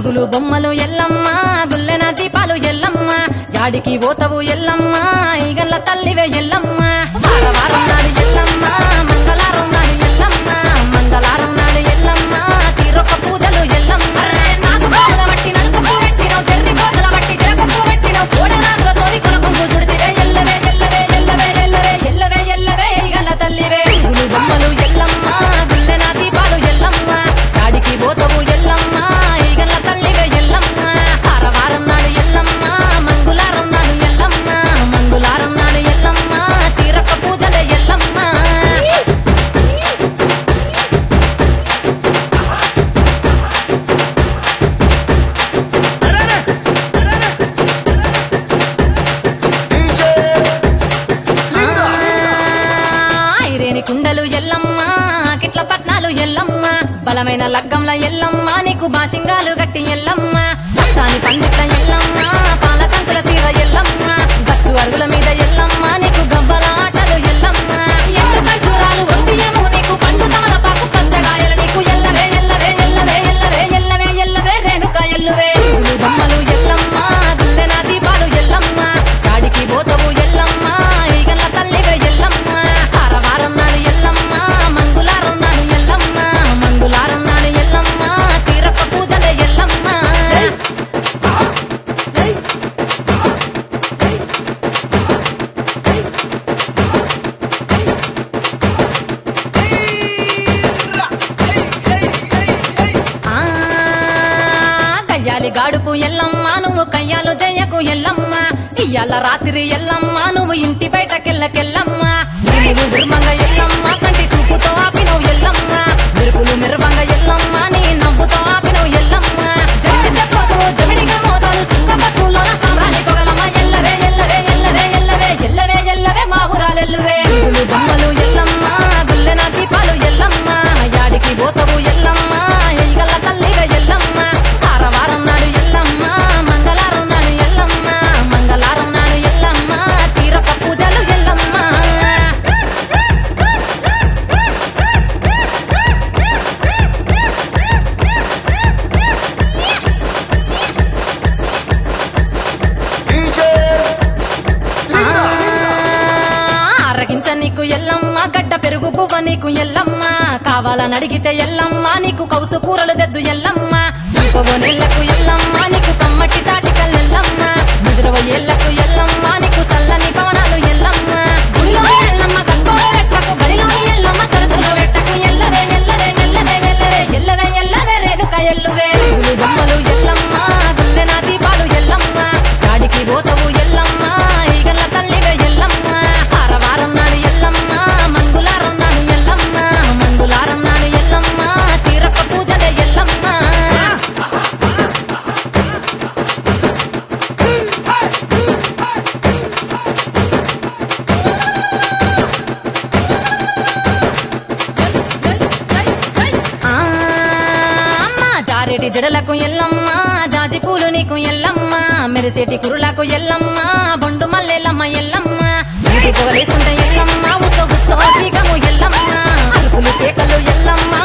గుగులు బొమ్మలు ఎల్లమ్మ గుల్లెన దీపాలు ఎల్లమ్మ యాడికి పోతవు ఎల్లమ్మ ఈగల్ల తల్లివే ఎల్లమ్మ వారవారం నాడు ఎల్లమ్మ మంగళారం నాడు ఎల్లమ్మ మంగళారం నాడు ఎల్లమ్మ తీరొక్క పూజలు ఎల్లమ్మ నాకు పూల బట్టి నలుక పూ పెట్టినవు చెర్రి పోతల బట్టి జరగ పూ పెట్టినవు కోడ నాగతోని కొనకొంగు చుడితివే ఎల్లవే ఎల్లవే ఎల్లవే ఎల్లవే ఎల్లవే ఎల్లవే ఈగల్ల తల్లివే గుగులు బొమ్మలు ఎల్లమ్మ గుల్లెన దీపాలు ఎల్లమ్మ యాడికి పోతవు ఎల్లమ్మ ఈగల్ల తల్లివే ఎల్లమ్మ వారవారం నాడు ఎల్లమ్మ మంగుళారం నాడు ఎల్లమ్మ మంగుళారం నాడు ఎల్లమ్మ తీరక పూజలే ఎల్లమ్మ ఐరేని కుండలు ఎల్లమ్మ కిట్ల పట్నాలు ఎల్లమ్మ బలమైన లగ్గంల ఎల్లమ్మ నీకు బాషింగాలు గట్టి ఎల్లమ్మ సాని పందిట్ల ఎల్లమ్మ పాలకంకుల తీర ఎల్లమ్మ గచ్చు అరుగుల మీద ఎల్లమ్మ నీకు గవ్వల ఆటలు ఎల్లమ్మ ఎండు ఖర్జూరాలు ఒంటియము నీకు పండు తమలపాకు పచ్చగాయలు నీకు ఎల్లవే ఎల్లవే ఎల్లవే ఎల్లవే ఎల్లవే ఎల్లవే రేణుక ఎల్లువే గుళ్ళు బొమ్మలు ఎల్లమ్మ గుల్లెన దీపాలు ఎల్లమ్మ కాడికి పోతవు ఎల్లమ్మ ఈగల్ల తల్లివే ఎల్లమ్మ వారవారం నాడు ఎల్లమ్మ మంగుళారం నాడు ఎల్లమ్మ మంగుళారం నాడు ఎల్లమ్మ తీరక పూజలే ఎల్లమ్మ ఆ కయ్యాలి గాడుపు ఎల్లమ్మ నువ్వు కయ్యాలు జయ్యకు ఎల్లమ్మ ఇయ్యాల రాత్రి ఎల్లమ్మ నువ్వు ఇంటి బయటకెళ్ళకెళ్ళమ్మ నువ్వు ఉర్మంగ ఎల్లమ్మ కంటి చూపుతో ఆపినవు ఎల్లమ్మ మెరుపులు మెరువంగ ఎల్లమ్మ నీ నవ్వుతో ఆపినవు ఎల్లమ్మ జంటి చెప్పదు జమిడిగా మోతాలు సింగపట్టులోన సామ్రాణి పొగలమ్మ ఎల్లవే ఎల్లవే ఎల్లవే ఎల్లవే ఎల్లవే ఎల్లవే మా ఊరాలెల్లువే గుళ్ళు బొమ్మలు ఎల్లమ్మ గుల్లెన దీపాలు ఎల్లమ్మ యాడికి పోతవు ఎల్లమ్మ ఎయ్యగల్ల తల్లివే ఎల్లమ్మ వారవారం నాడు ఎల్లమ్మ మంగళారం నాడు ఎల్లమ్మ మంగళారం నాడు ఎల్లమ్మ తీరొక్క పూజలు ఎల్లమ్మ ఆ, అరగించ నీకు ఎల్లమ్మ గడ్డ పెరుగు పువ్వ నీకు ఎల్లమ్మ కావాలని అడిగితే ఎల్లమ్మ నీకు కౌసు కూరలు తెద్దు ఎల్లమ్మ ఇంకొక నెల్లకు ఎల్లమ్మ నీకు కమ్మటి తాటికల్ ఎల్లమ్మ ముదిరవ ఏళ్లకు ఎల్లమ్మ నీకు చల్లని పవనాలు ఎల్లమ్మ గుడిలో ఎల్లమ్మ గంటోలు పెట్టకు గడిలోని ఎల్లమ్మ సరదులో పెట్టకు ఎల్లవే ఎల్లవే ఎల్లవే ఎల్లవే ఎల్లవే ఎల్లవే రేణుక ఎల్లువే గుడి బొమ్మలు ఎల్లమ్మ గుల్లెన దీపాలు ఎల్లమ్మ కాడికి పోతవు ఎల్లమ్మ ఈగల్ల తల్లివే ఎల్లమ్మ వారవారం నాడు ఎల్లమ్మ మంగుళారం నాడు ఎల్లమ్మ మంగుళారం నాడు ఎల్లమ్మ తీరక పూజలే ఎల్లమ్మ ఆ, అమ్మ జారెటి జడలకు ఎల్లమ్మ జాజి పూలు నీకు ఎల్లమ్మ మెరిసేటి కురులకు ఎల్లమ్మ బొండు మల్లెల్లమ్మ ఎల్లమ్మ ఇంటి పొగలేస్తుంటే ఎల్లమ్మ ఉసో ఉసో సీకము ఎల్లమ్మ అరుపులు కేకలు ఎల్లమ్మ